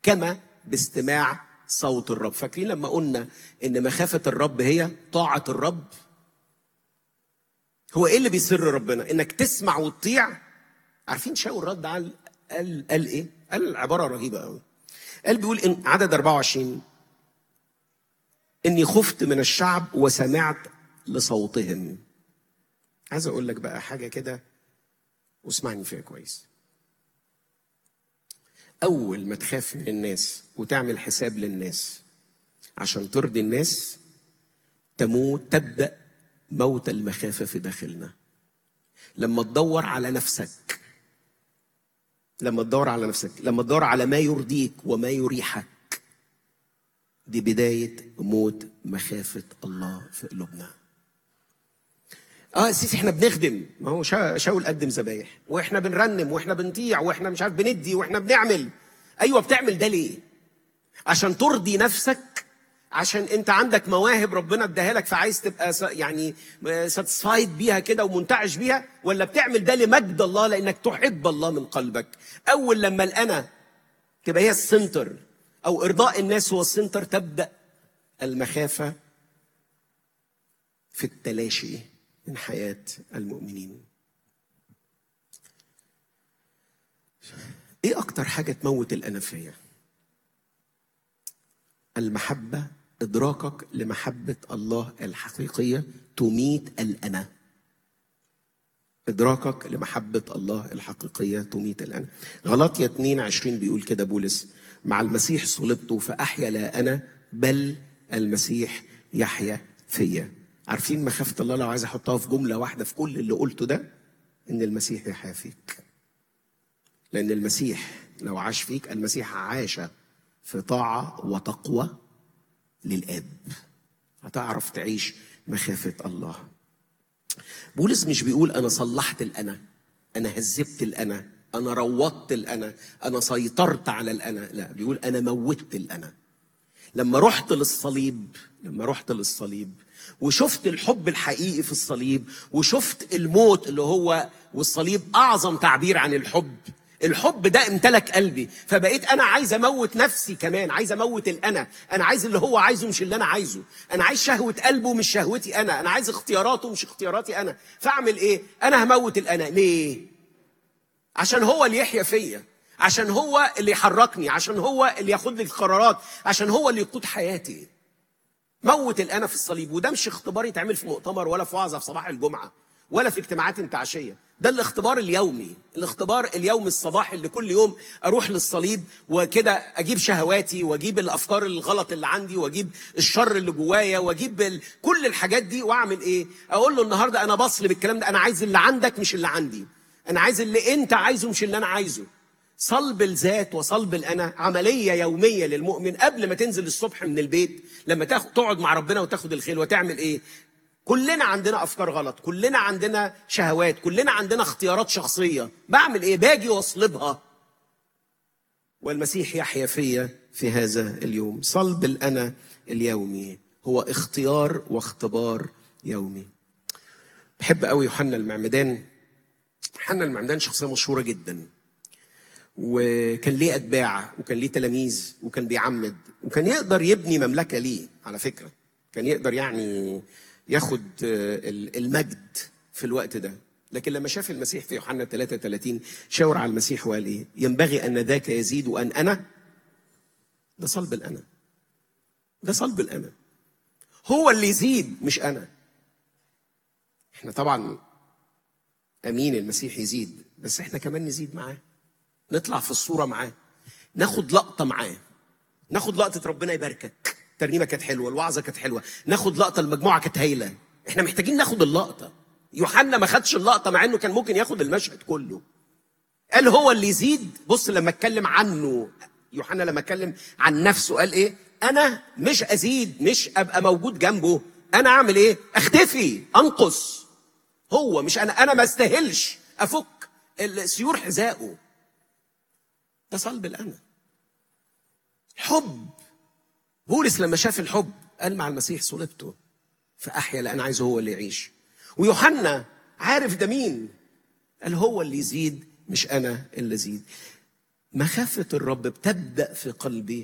كما باستماع صوت الرب فاكرين لما قلنا ان مخافه الرب هي طاعه الرب هو ايه اللي بيسر ربنا انك تسمع وتطيع عارفين شاول رد على قال قال ايه قال عباره رهيبه قوي قال بيقول ان عدد 24 اني خفت من الشعب وسمعت لصوتهم عايز اقول لك بقى حاجه كده واسمعني فيها كويس اول ما تخاف من الناس وتعمل حساب للناس عشان ترضي الناس تموت تبدا موت المخافه في داخلنا لما تدور على نفسك لما تدور على نفسك لما تدور على ما يرضيك وما يريحك دي بداية موت مخافة الله في قلوبنا اه سيسي احنا بنخدم ما هو شا- شاول قدم ذبايح واحنا بنرنم واحنا بنطيع واحنا مش عارف بندي واحنا بنعمل ايوه بتعمل ده ليه عشان ترضي نفسك عشان انت عندك مواهب ربنا اداها لك فعايز تبقى س- يعني ساتسفايد بيها كده ومنتعش بيها ولا بتعمل ده لمجد الله لانك تحب الله من قلبك اول لما الانا تبقى هي السنتر او ارضاء الناس هو السنتر تبدا المخافه في التلاشي من حياه المؤمنين ايه اكتر حاجه تموت الانفيه المحبه ادراكك لمحبه الله الحقيقيه تميت الانا ادراكك لمحبه الله الحقيقيه تميت الانا غلطية 2 20 بيقول كده بولس مع المسيح صلبت فاحيا لا انا بل المسيح يحيا فيا عارفين مخافه الله لو عايز احطها في جمله واحده في كل اللي قلته ده ان المسيح يحيا فيك لان المسيح لو عاش فيك المسيح عاش في طاعه وتقوى للاب هتعرف تعيش مخافه الله بولس مش بيقول انا صلحت الانا انا هذبت الانا انا روضت الانا انا سيطرت على الانا لا بيقول انا موتت الانا لما رحت للصليب لما رحت للصليب وشفت الحب الحقيقي في الصليب وشفت الموت اللي هو والصليب اعظم تعبير عن الحب الحب ده امتلك قلبي فبقيت انا عايز اموت نفسي كمان عايز اموت الانا انا عايز اللي هو عايزه مش اللي انا عايزه انا عايز شهوه قلبه مش شهوتي انا انا عايز اختياراته مش اختياراتي انا فاعمل ايه انا هموت الانا ليه عشان هو اللي يحيا فيا عشان هو اللي يحركني عشان هو اللي ياخد لي القرارات عشان هو اللي يقود حياتي موت الانا في الصليب وده مش اختبار يتعمل في مؤتمر ولا في وعظه في صباح الجمعه ولا في اجتماعات انتعاشيه ده الاختبار اليومي الاختبار اليومي الصباحي اللي كل يوم اروح للصليب وكده اجيب شهواتي واجيب الافكار الغلط اللي عندي واجيب الشر اللي جوايا واجيب ال... كل الحاجات دي واعمل ايه اقول له النهارده انا بصلب الكلام ده انا عايز اللي عندك مش اللي عندي انا عايز اللي انت عايزه مش اللي انا عايزه صلب الذات وصلب الانا عمليه يوميه للمؤمن قبل ما تنزل الصبح من البيت لما تاخد تقعد مع ربنا وتاخد الخيل وتعمل ايه كلنا عندنا افكار غلط كلنا عندنا شهوات كلنا عندنا اختيارات شخصيه بعمل ايه باجي واصلبها والمسيح يحيا فيا في هذا اليوم صلب الانا اليومي هو اختيار واختبار يومي بحب قوي يوحنا المعمدان يوحنا المعمدان شخصيه مشهوره جدا وكان ليه اتباع وكان ليه تلاميذ وكان بيعمد وكان يقدر يبني مملكه ليه على فكره كان يقدر يعني ياخد آه، المجد في الوقت ده لكن لما شاف المسيح في يوحنا 33 شاور على المسيح وقال ايه ينبغي ان ذاك يزيد وان انا ده صلب الانا ده صلب الانا هو اللي يزيد مش انا احنا طبعا امين المسيح يزيد بس احنا كمان نزيد معاه نطلع في الصوره معاه ناخد لقطه معاه ناخد لقطه ربنا يباركك الترنيمه كانت حلوه الوعظه كانت حلوه ناخد لقطه المجموعه كانت هايله احنا محتاجين ناخد اللقطه يوحنا ما خدش اللقطه مع انه كان ممكن ياخد المشهد كله قال هو اللي يزيد بص لما اتكلم عنه يوحنا لما اتكلم عن نفسه قال ايه انا مش ازيد مش ابقى موجود جنبه انا اعمل ايه اختفي انقص هو مش انا انا ما استاهلش افك السيور حذائه ده صلب الانا حب بولس لما شاف الحب قال مع المسيح صلبته فاحيا لان عايزه هو اللي يعيش ويوحنا عارف ده مين قال هو اللي يزيد مش انا اللي ازيد مخافة الرب بتبدأ في قلبي